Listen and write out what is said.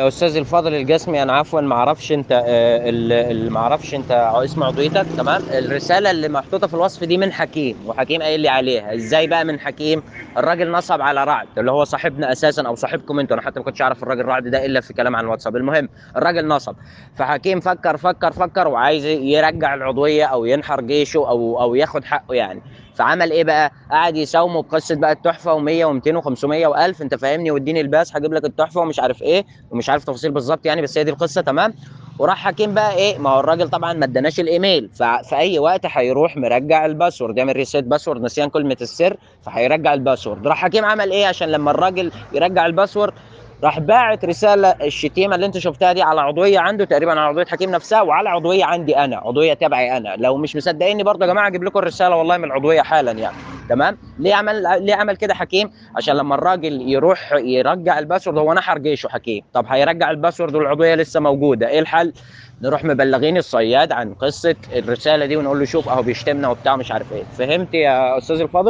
استاذ الفاضل الجسمي انا عفوا ما اعرفش انت آه، ال- ال- ما اعرفش انت اسم عضويتك تمام الرساله اللي محطوطه في الوصف دي من حكيم وحكيم قايل لي عليها ازاي بقى من حكيم الراجل نصب على رعد اللي هو صاحبنا اساسا او صاحبكم انتوا انا حتى ما كنتش اعرف الراجل رعد ده الا في كلام عن الواتساب المهم الراجل نصب فحكيم فكر فكر فكر وعايز يرجع العضويه او ينحر جيشه او او ياخد حقه يعني فعمل ايه بقى؟ قعد يساومه بقصه بقى التحفه و100 و200 و500 و1000 انت فاهمني واديني الباس هجيب لك التحفه ومش عارف ايه ومش عارف تفاصيل بالظبط يعني بس هي دي القصه تمام وراح حكيم بقى ايه ما هو الراجل طبعا ما اداناش الايميل ففي اي وقت هيروح مرجع الباسورد يعمل ريسيت باسورد نسيان كلمه السر فهيرجع الباسورد راح حكيم عمل ايه عشان لما الراجل يرجع الباسورد راح باعت رساله الشتيمه اللي انت شفتها دي على عضويه عنده تقريبا على عضويه حكيم نفسها وعلى عضويه عندي انا عضويه تبعي انا لو مش مصدقيني برضه يا جماعه اجيب لكم الرساله والله من العضويه حالا يعني تمام ليه عمل ليه عمل كده حكيم عشان لما الراجل يروح يرجع الباسورد هو نحر جيشه حكيم طب هيرجع الباسورد والعضويه لسه موجوده ايه الحل نروح مبلغين الصياد عن قصه الرساله دي ونقول له شوف اهو بيشتمنا وبتاع مش عارف ايه فهمت يا استاذ الفاضل